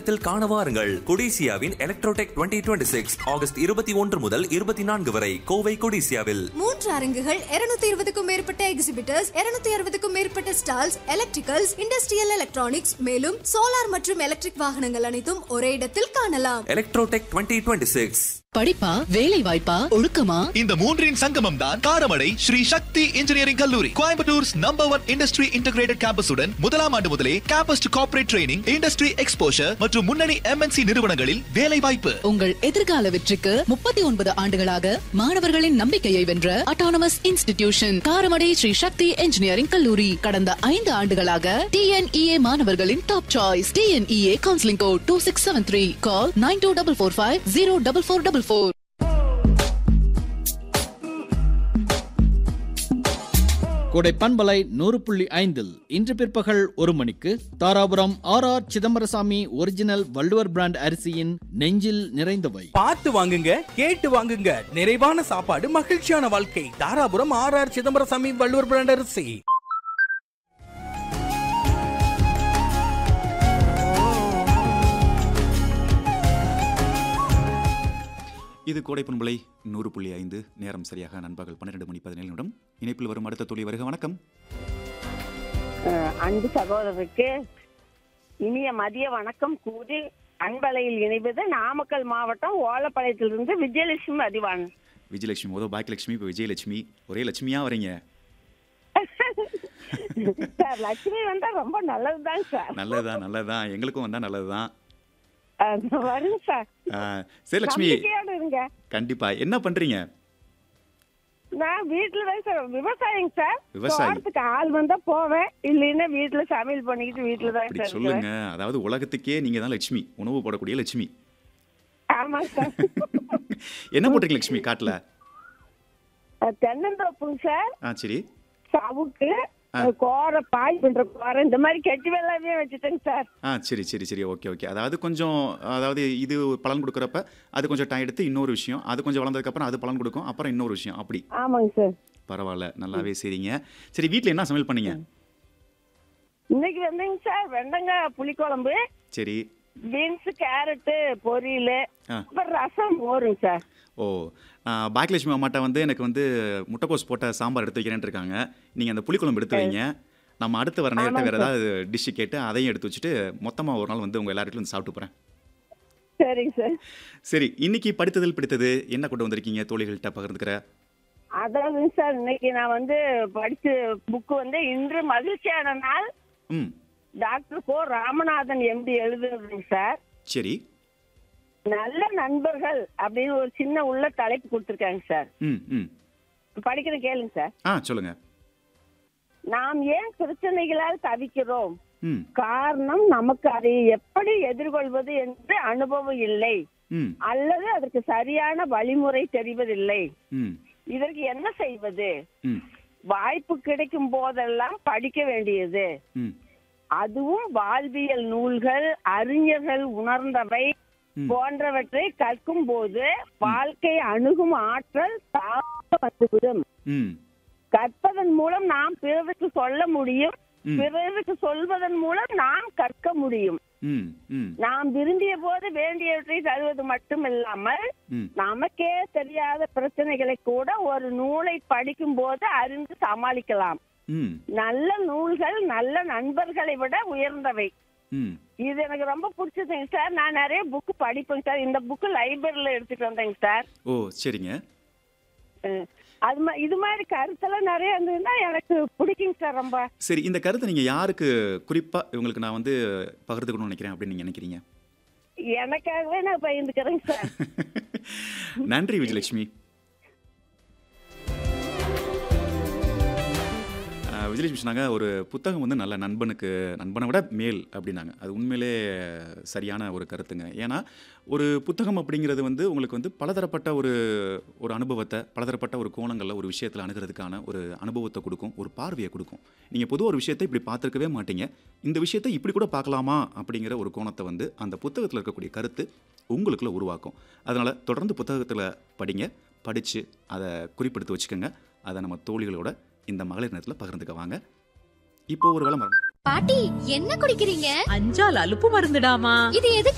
இடத்தில் காண வாருங்கள் கொடிசியாவின் எலக்ட்ரோடெக் 2026 சிக்ஸ் ஆகஸ்ட் இருபத்தி ஒன்று முதல் இருபத்தி நான்கு வரை கோவை கொடிசியாவில் மூன்று அரங்குகள் 220 இருபதுக்கும் மேற்பட்ட எக்ஸிபிட்டர்ஸ் 260 அறுபதுக்கும் மேற்பட்ட ஸ்டால்ஸ் எலக்ட்ரிக்கல்ஸ் இண்டஸ்ட்ரியல் எலக்ட்ரானிக்ஸ் மேலும் சோலார் மற்றும் எலக்ட்ரிக் வாகனங்கள் அனைத்தும் ஒரே இடத்தில் காணலாம் எலக்ட்ரோடெக் 2026 சிக்ஸ் படிப்பா வேலை வாய்ப்பா ஒழுக்கமா இந்த மூன்றின் சங்கமம் தான் காரமடை ஸ்ரீ சக்தி இன்ஜினியரிங் கல்லூரி Coimbatore's number one industry integrated கேம்பஸுடன் முதலாம் ஆண்டு முதலே campus to corporate training industry exposure மற்றும் முன்னணி எம்என்சி நிறுவனங்களில் வேலை வாய்ப்பு உங்கள் எதிர்கால வெற்றிக்கு முப்பத்தி ஒன்பது ஆண்டுகளாக மாணவர்களின் நம்பிக்கையை வென்ற autonomous institution Karamadai Sri Sakthi engineering கல்லூரி கடந்த ஐந்து ஆண்டுகளாக டிஎன்இஏ மாணவர்களின் top choice TNEA counselling code two six seven three call nine two double four five zero double four double four Kodai பண்பலை நூறு புள்ளி ஐந்தில் இன்று பிற்பகல் ஒரு மணிக்கு Dharapuram R R Chidambarasamy original Valluvar brand அரிசியின் நெஞ்சில் நிறைந்தவை பார்த்து வாங்குங்க கேட்டு வாங்குங்க நிறைவான சாப்பாடு மகிழ்ச்சியான வாழ்க்கை Dharapuram R R Chidambarasamy Valluvar brand அரிசி இது கோடை பண்பலை நூறு புள்ளி ஐந்து நேரம் சரியாக நண்பகல் பன்னிரெண்டு மணி பதினேழு நிமிடம் இணைப்பில் வரும் அடுத்த தொழில் வருக வணக்கம் அஹ் அன்பு சகோதரருக்கு இனிய மதிய வணக்கம் கூறி அன்பலையில் இணைவது நாமக்கல் மாவட்டம் ஓலப்பாளையத்திலிருந்து விஜயலட்சுமி அதிவான் விஜயலட்சுமி முதல் பாக்கியலட்சுமி இப்போ விஜயலட்சுமி ஒரே லட்சுமியா வரீங்க சார் லட்சுமி வந்தா ரொம்ப நல்லதுதான் சார் நல்லதுதான் நல்லதுதான் எங்களுக்கும் வந்தா நல்லதுதான் அஹ் வருங்க சார் ஆ, சரி லட்சுமி நம்பிக்கையோட இருங்க கண்டிப்பா என்ன பண்றீங்க நான் வீட்டுல தான் சார் விவசாயிங்க சார் விவசாயி. தோட்டத்துக்கு ஆள் வந்தா போவேன் இல்லைன்னா வீட்டுல சமையல் பண்ணிக்கிட்டு வீட்டுல தான் அப்படி சார் சொல்லுங்க இருக்கிறேன். அதாவது உலகத்துக்கே நீங்க தான் லட்சுமி உணவு போடக்கூடிய லட்சுமி ஆமாங்க சார் என்ன போட்டீங்க லட்சுமி காட்டுல அஹ் தென்னந்தோப்புங்க சார் ஆ சரி சவுக்கு கோரை பாய் பண்ற கோரை இந்த மாதிரி கெட்டி வெள்ளாமே வச்சுட்டேங்க சார் ஆ சரி சரி சரி ஓகே ஓகே அதாவது கொஞ்சம் அதாவது இது பலன் கொடுக்குறப்ப அது கொஞ்சம் டைம் எடுத்து இன்னொரு விஷயம் அது கொஞ்சம் வளர்ந்ததுக்கப்புறம் அது பலன் கொடுக்கும் அப்புறம் இன்னொரு விஷயம் அப்படி ஆமாங்க சார் பரவாயில்ல நல்லாவே செய்றீங்க சரி வீட்டில் என்ன சமையல் பண்ணீங்க இன்னைக்கு வந்துங்க சார் வெண்டங்காய் புளிக்குழம்பு சரி பீன்ஸ் கேரட்டு பொரியல் ஆ. அப்புறம் ரசம் மோருங்க சார் ஓ ஆ, பாக்கியலட்சுமி அம்மாட்ட வந்து எனக்கு வந்து முட்டைக்கோஸ் போட்ட சாம்பார் எடுத்து வைக்கிறேன்னு இருக்காங்க நீங்கள் அந்த புளிக்குழம்பு எடுத்து வைங்க நம்ம அடுத்து வர நேரத்தை வேறு ஏதாவது டிஷ்ஷு கேட்டு அதையும் எடுத்து வச்சுட்டு மொத்தமாக ஒரு நாள் வந்து உங்கள் எல்லார்கிட்டையும் வந்து சாப்பிட்டு போகிறேன் சரிங்க சார் சரி இன்னைக்கு படித்ததில் பிடித்தது என்ன கொண்டு வந்திருக்கீங்க தோழிகள்கிட்ட பகிர்ந்துக்கிற அதாவதுங்க சார் இன்னைக்கு நான் வந்து படிச்ச புக்கு வந்து இன்று மகிழ்ச்சியான நாள் ம் டாக்டர் கோ ராமநாதன் எம்டி எழுதுறதுங்க சார் சரி நல்ல நண்பர்கள் அப்படின்னு ஒரு சின்ன உள்ள தலைப்பு கொடுத்துருக்காங்க சார் ம் ம் படிக்கிற கேளுங்க சார் ஆ சொல்லுங்க நாம் ஏன் பிரச்சனைகளால் தவிக்கிறோம் ம் காரணம் நமக்கு அதை எப்படி எதிர்கொள்வது என்று அனுபவம் இல்லை ம் அல்லது அதற்கு சரியான வழிமுறை தெரிவதில்லை ம் இதற்கு என்ன செய்வது ம் வாய்ப்பு கிடைக்கும் போதெல்லாம் படிக்க வேண்டியது ம் அதுவும் வாழ்வியல் நூல்கள் அறிஞர்கள் உணர்ந்தவை ம். போன்றவற்றை கற்கும் போது வாழ்க்கை அணுகும் ஆற்றல் தானாக வந்துவிடும் ம் கற்பதன் மூலம் நாம் பிறருக்கு சொல்ல முடியும் ம். பிறருக்கு சொல்வதன் மூலம் நாம் கற்க முடியும் ம் ம் நாம் விரும்பிய போது வேண்டியவற்றை தருவது மட்டுமில்லாமல் ம் நமக்கே தெரியாத பிரச்சனைகளை கூட ஒரு நூலை படிக்கும் போது அறிந்து சமாளிக்கலாம் ம் நல்ல நூல்கள் நல்ல நண்பர்களை விட உயர்ந்தவை ம் இது எனக்கு ரொம்ப பிடிச்சதுங்க சார் நான் நிறைய புக்கு படிப்பேங்க சார் இந்த புக்கு லைப்ரரியில எடுத்துட்டு வந்தேங்க சார் ஓ சரிங்க அஹ் அது மா- இது மாதிரி கருத்தெல்லாம் நிறைய இருந்ததுன்னா எனக்கு பிடிக்குங்க சார் ரொம்ப சரி இந்த கருத்தை நீங்கள் யாருக்கு குறிப்பாக இவங்களுக்கு நான் வந்து பகிர்ந்துக்கணும்னு நினைக்கிறேன் அப்படின்னு நீங்கள் நினைக்கிறீங்க எனக்காகவே நான் பகிர்ந்துக்கிறேங்க சார் நன்றி விஜயலட்சுமி ஆஹ் விஜயலட்சுமி சொன்னாங்க ஒரு புத்தகம் வந்து நல்ல நண்பனுக்கு நண்பனை விட மேல் அப்படின்னாங்க அது உண்மையிலே சரியான ஒரு கருத்துங்க ஏன்னா ஒரு புத்தகம் அப்படிங்கிறது வந்து உங்களுக்கு வந்து பலதரப்பட்ட ஒரு ஒரு அனுபவத்தை பலதரப்பட்ட ஒரு கோணங்களில் ஒரு விஷயத்தில் அணுகிறதுக்கான ஒரு அனுபவத்தை கொடுக்கும் ஒரு பார்வையை கொடுக்கும் நீங்கள் பொதுவாக ஒரு விஷயத்தை இப்படி பார்த்துருக்கவே மாட்டீங்க இந்த விஷயத்தை இப்படி கூட பார்க்கலாமா அப்படிங்கிற ஒரு கோணத்தை வந்து அந்த புத்தகத்தில் இருக்கக்கூடிய கருத்து உங்களுக்குள்ள உருவாக்கும் அதனால் தொடர்ந்து புத்தகத்தில் படிங்க படித்து அதை குறிப்பெடுத்து வச்சுக்கோங்க அதை நம்ம தோழிகளோட இந்த மகளிர் நேரத்தில் பகிர்ந்துக்க வாங்க இப்போ ஒரு விளம்பரம் பாட்டி என்ன குடிக்கிறீங்க அஞ்சால் அலுப்பு மருந்துடாமா இது எதுக்கு